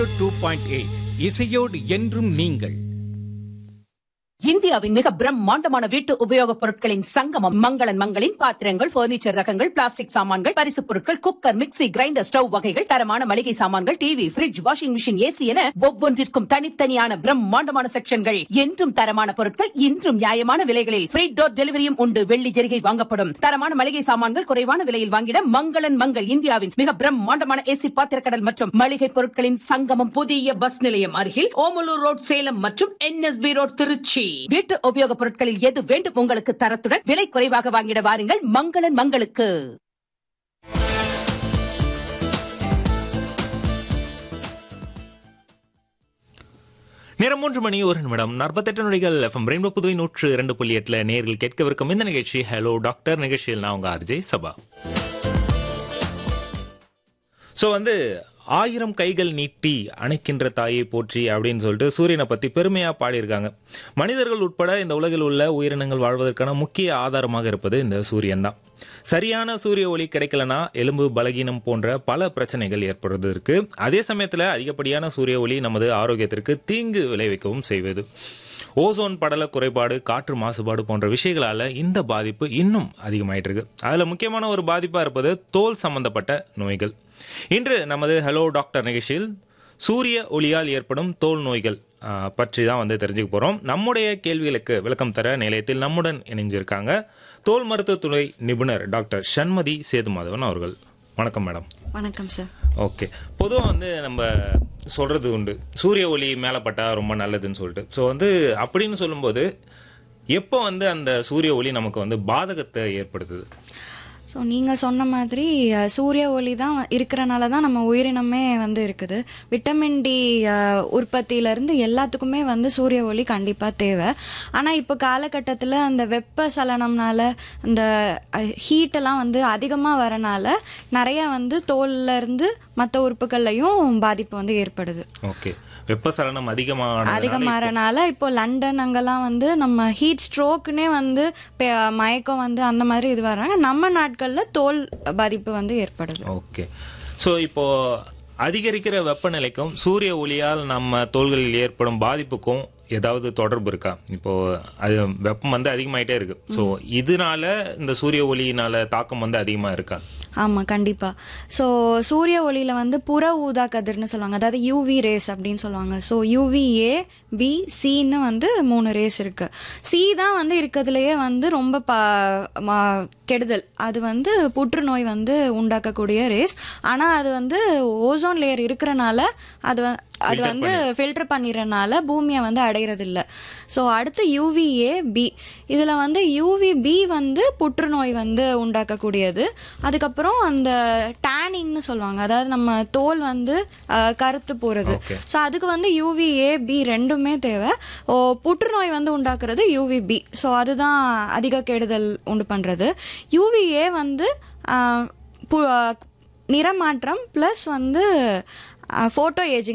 Two point eight இசையோடு என்றும் நீங்கள் இந்தியாவின் மிக பிரம்மாண்டமான வீட்டு உபயோகப் பொருட்களின் சங்கமம் மங்களன் மங்களின் பாத்திரங்கள் பர்னிச்சர் ரகங்கள் பிளாஸ்டிக் சாமான்கள் பரிசுப் பொருட்கள் குக்கர் மிக்ஸி கிரைண்டர் ஸ்டவ் வகைகள் தரமான மளிகை சாமான்கள் TV fridge washing machine AC என ஒவ்வொன்றிற்கும் தனித்தனியான பிரம்மாண்டமான செக்ஷன்கள் என்றும் தரமான பொருட்கள் இன்றும் நியாயமான விலைகளில் ஃப்ரீ டோர் டெலிவரியும் உண்டு வெள்ளி ஜெரிகை வாங்கப்படும் தரமான மளிகை சாமான்கள் குறைவான விலையில் வாங்கிட மங்களன் மங்கள் இந்தியாவின் மிக பிரம்மாண்டமான ஏசி பாத்திரக்கடல் மற்றும் மளிகை பொருட்களின் சங்கமம் புதிய பஸ் நிலையம் அருகில் ஓமலூர் ரோட் சேலம் மற்றும் என்எஸ்பி ரோட் திருச்சி வீட்டு உபயோகப் பொருட்களில் எது வேண்டும் உங்களுக்கு தரத்துடன் விலை குறைவாக வாங்கிட வாருங்கள் மங்களன் மங்களுக்கு நேரம் மூன்று மணி ஒரு நிமிடம் நாற்பத்தெட்டு நொடிகள் எஃப்எம் ரெயின்போ புதுவை நூற்று இரண்டு புள்ளி எட்டுல நேரில் கேட்கவிருக்கும் இந்த நிகழ்ச்சி ஹலோ டாக்டர் நிகழ்ச்சியில் நான் உங்க அர்ஜய் சபா ஸோ வந்து ஆயிரம் கைகள் நீட்டி அணைக்கின்ற தாயை போற்றி அப்படின்னு சொல்லிட்டு சூரியனை பத்தி பெருமையா பாடியிருக்காங்க மனிதர்கள் உட்பட இந்த உலகில் உள்ள உயிரினங்கள் வாழ்வதற்கான முக்கிய ஆதாரமாக இருப்பது இந்த சூரியன் தான் சரியான சூரிய ஒளி கிடைக்கலனா எலும்பு பலகீனம் போன்ற பல பிரச்சனைகள் ஏற்படுவதற்கு அதே சமயத்துல அதிகப்படியான சூரிய ஒளி நமது ஆரோக்கியத்திற்கு தீங்கு விளைவிக்கவும் செய்வது ஓசோன் படல குறைபாடு காற்று மாசுபாடு போன்ற விஷயங்களால இந்த பாதிப்பு இன்னும் அதிகமாயிட்டு இருக்கு அதுல முக்கியமான ஒரு பாதிப்பா இருப்பது தோல் சம்பந்தப்பட்ட நோய்கள் இன்று நமது ஹலோ டாக்டர் நிகழ்ச்சியில் சூரிய ஒளியால் ஏற்படும் தோல் நோய்கள் ஆ, பற்றி தான் வந்து தெரிஞ்சுக்க போறோம் நம்முடைய கேள்விகளுக்கு விளக்கம் தர நிலையத்தில் நம்முடன் இணைஞ்சிருக்காங்க தோல் மருத்துவத்துறை நிபுணர் டாக்டர் சண்மதி சேதுமாதவன் அவர்கள் வணக்கம் மேடம் வணக்கம் சார் ஓகே பொதுவாக வந்து நம்ம சொல்றது உண்டு சூரிய ஒளி மேலே பட்டா ரொம்ப நல்லதுன்னு சொல்லிட்டு ஸோ வந்து அப்படின்னு சொல்லும்போது எப்போ வந்து அந்த சூரிய ஒளி நமக்கு வந்து பாதகத்தை ஏற்படுத்துது ஸோ நீங்கள் சொன்ன மாதிரி அஹ், சூரிய ஒளி தான் இருக்கிறனால தான் நம்ம உயிரினமே வந்து இருக்குது விட்டமின் டி அஹ், உற்பத்தியிலேருந்து எல்லாத்துக்குமே வந்து சூரிய ஒளி கண்டிப்பாக தேவை ஆனால் இப்போ காலகட்டத்தில் அந்த வெப்ப சலனம்னால அந்த ஹீட்டெல்லாம் வந்து அதிகமாக வரனால நிறைய வந்து தோல்ல இருந்து மற்ற உறுப்புகள்லையும் பாதிப்பு வந்து ஏற்படுது ஓகே வெப்பசலனம் அதிகமான அதிகமாகறனால இப்போ லண்டன் அங்கெல்லாம் வந்து நம்ம ஹீட் ஸ்ட்ரோக்குனே வந்து பெ- மயக்கம் வந்து அந்த மாதிரி இது வர்றாங்க நம்ம நாட்களில் தோல் பாதிப்பு வந்து ஏற்படுது ஓகே ஸோ இப்போ அதிகரிக்கிற வெப்பநிலைக்கும் சூரிய ஒளியால் நம்ம தோள்களில் ஏற்படும் பாதிப்புக்கும் ஏதாவது தொடர்பு இருக்கா இப்போ அது வெப்பம் வந்து அதிகமாயிட்டே இருக்கு ஸோ இதனால இந்த சூரிய ஒளியினால தாக்கம் வந்து அதிகமா இருக்கா ஆமாம் கண்டிப்பாக ஸோ சூரிய ஒளியில் வந்து புற ஊதா கதிர்னு சொல்லுவாங்க அதாவது யூவி ரேஸ் அப்படின்னு சொல்லுவாங்க ஸோ யூவிஏ பி சின்னு வந்து மூணு ரேஸ் இருக்கு சி தான் வந்து இருக்கிறதுலையே வந்து ரொம்ப ப ம- கெடுதல் அது வந்து புற்றுநோய் வந்து உண்டாக்கக்கூடிய ரேஸ் ஆனால் அது வந்து ஓசோன் லேயர் இருக்கிறனால அது வ- அது வந்து ஃபில்டர் பண்ணிடுறனால பூமியை வந்து அடையிறதில்ல ஸோ அடுத்து யூவிஏ பி இதில் வந்து யூவி பி வந்து புற்றுநோய் வந்து உண்டாக்கக்கூடியது அதுக்கப்புறம் அந்த டேனிங்னு சொல்லுவாங்க அதாவது நம்ம தோல் வந்து அஹ், கருத்து போகிறது Okay. ஸோ அதுக்கு வந்து யூவிஏ பி ரெண்டுமே தேவை ஓ புற்றுநோய் வந்து உண்டாக்குறது யூவி பி ஸோ அதுதான் அதிக கெடுதல் உண்டு பண்ணுறது யூவிஏ வந்து அஹ், பு- அஹ், நிறமாற்றம் ப்ளஸ் வந்து ஃபோட்டோ ஏஜிங்